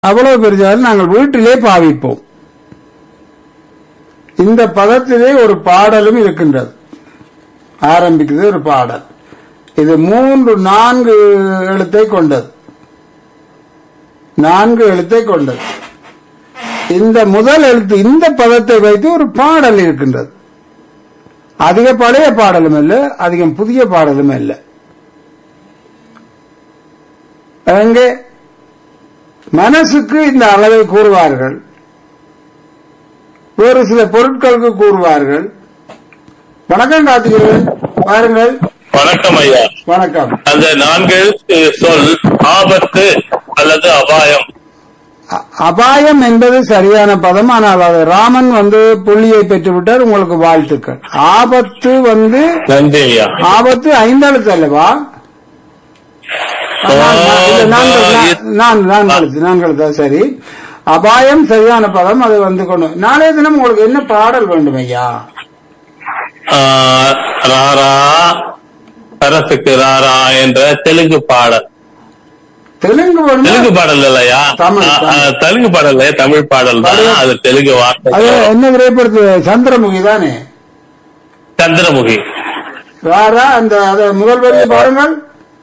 அவ்வளவு பெருசாலும் நாங்கள் வீட்டிலே பாவிப்போம் இந்த பதத்திலே ஒரு பாடலும் இருக்கின்றது ஆரம்பிக்கிறது ஒரு பாடல் இது மூன்று நான்கு எழுத்தை கொண்டது நான்கு எழுத்தை கொண்டது இந்த முதல் எழுத்து இந்த பதத்தை வைத்து ஒரு பாடல் இருக்கின்றது அதிக பழைய பாடலும் இல்லை அதிகம் புதிய பாடலும் இல்லை அங்கே மனசுக்கு இந்த அளவை கூறுவார்கள் வேறு சில பொருட்களுக்கு கூறுவார்கள் வணக்கம் காத்துகிறேன் பாருங்கள் வணக்கம் ஐயா வணக்கம் அந்த நான்கு எழுத்து சொல் ஆபத்து அல்லது அபாயம் அ- அபாயம் என்பது சரியான பதம் ஆனால் அது ராமன் வந்து புள்ளியை பெற்றுவிட்டார் உங்களுக்கு வாழ்த்துக்கள் ஆபத்து வந்து நன்றி ஐயா ஆபத்து ஐந்தெழுத்து அல்லவா நான்- நான்- இல்ல, நான்கு- நான்- நான் நான்கு எழுத்து நான்கு எழுத்து சரி அபாயம் சரியான பதம் அது வந்து கொண்டு நாளைய தினம் உங்களுக்கு என்ன பாடல் வேண்டும் ஐயா ஆ, ராரா சரசுக்கு ராரா என்ற தெலுங்கு பாடல் தெலுங்கு வேணுமா? தெலுங்கு பாடல் இல்லையா தமிழ், ஆ, ஆ, தமிழ். தெலுங்கு பாடல் இல்லையா தமிழ் பாடல் தான் அது- அது தெலுங்கு வார்த்தை அது என்ன திரைப்படத்து சந்திரமுகி தானே சந்திரமுகி ராரா அந்த அத முதல் வரி பாருங்கள்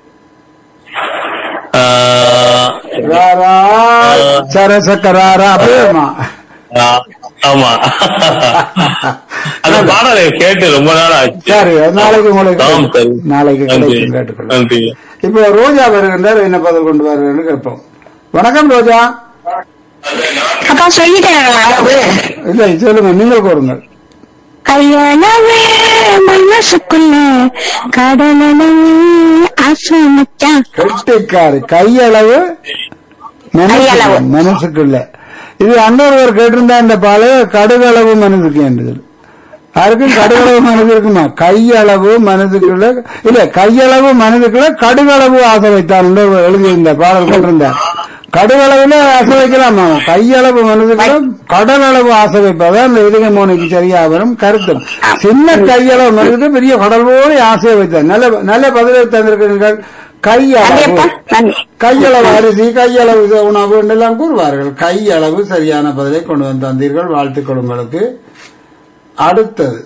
ஆ, ராரா சரசக்கராரா அப்படியேமா ஆ, ஆமா அந்த பாடலை கேட்டு ரொம்ப நாள் ஆச்சு சரி நாளைக்கு உங்களுக்கு ஆம், சரி. நாளைக்கு நன்றி கிடைக்கும் கேட்டுக்கொள்ளும் நன்றி இப்போ ரோஜா வருகின்றார் என்ன பதில் கொண்டு வருகிறேன்னு கேட்போம் வணக்கம் ரோஜா அப்பா சொல்லிட்டேன் அளவு இல்லை சொல்லுங்க நீங்கள் கூறுங்கள் கையளவே மனசுக்குள்ள கடலளவு ஆசை மச்சான் கெட்டிக்காரு கையளவு மனசுக்கு- கையளவு. மனசுக்குள்ள இது அன்னொருவர் கேட்டிருந்தா இந்த பழைய கடுகளவு மனதுக்கு என்று யாருக்கும் கடுகளவு மனது இருக்குமா கையளவு மனதுக்குள்ள இல்ல கையளவு மனதுக்குள்ள கடுகளவு ஆசை வைத்தான் எழுதியிருந்த பாடல் கொண்டிருந்தார் கடுகளவுல ஆசை வைக்கலாமா கையளவு மனதுக்குள்ள கடலளவு ஆசை வைப்பதான் அந்த இடுக மோனிக்கு சரியா வரும் கருத்தும் சின்ன கையளவு மனதுக்கு பெரிய கடல் போல ஆசையை வைத்தார் நல்ல நல்ல பதிலை தந்திருக்கிறீர்கள் கையளவு நன்றிப்பா நன்றி கையளவு அரிசி கையளவு உணவு என்றெல்லாம் கூறுவார்கள் கையளவு சரியான பதிலை கொண்டு வந்து தந்தீர்கள் வாழ்த்துக்கள் உங்களுக்கு அடுத்தது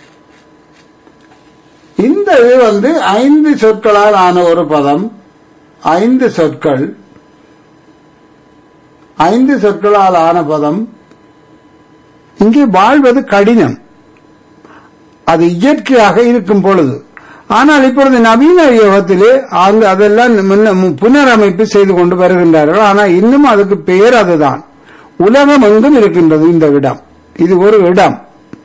இந்த இது வந்து ஐந்து சொற்களால் ஆன ஒரு பதம் ஐந்து சொற்கள் ஐந்து சொற்களால் ஆன பதம் இங்கே வாழ்வது கடினம் அது இயற்கையாக இருக்கும் பொழுது ஆனால் இப்பொழுது நவீன யுகத்திலே அங்கு அதெல்லாம் முன்ன- மு- புனரமைப்பு செய்து கொண்டு வருகின்றார்கள் ஆனால் இன்னும் அதுக்கு பெயர் அதுதான் உலகம் எங்கும் இருக்கின்றது இந்த இடம் இது ஒரு இடம்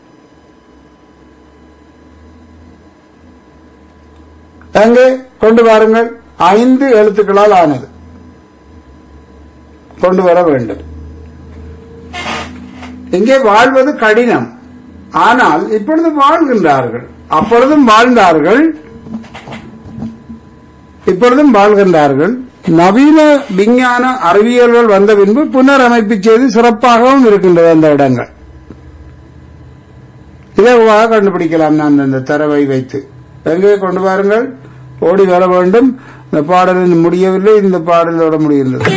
அங்கே கொண்டு வாருங்கள் ஐந்து எழுத்துக்களால் ஆனது கொண்டு வர வேண்டும் இங்கே வாழ்வது கடினம் ஆனால் இப்பொழுது வாழ்கின்றார்கள் அப்பொழுதும் வாழ்ந்தார்கள் இப்பொழுதும் வாழ்கின்றார்கள் நவீன விஞ்ஞான அறிவியல்கள் வந்த பின்பு புனரமைப்பு செய்து சிறப்பாகவும் இருக்கின்றது அந்த இடங்கள் இலகுவாக கண்டுபிடிக்கலாம் நான் அந்த தரவை வைத்து எங்கே கொண்டு வாருங்கள் ஓடி வர வேண்டும் இந்த பாடலில் முடியவில்லை இந்த பாடலோட முடிகின்றது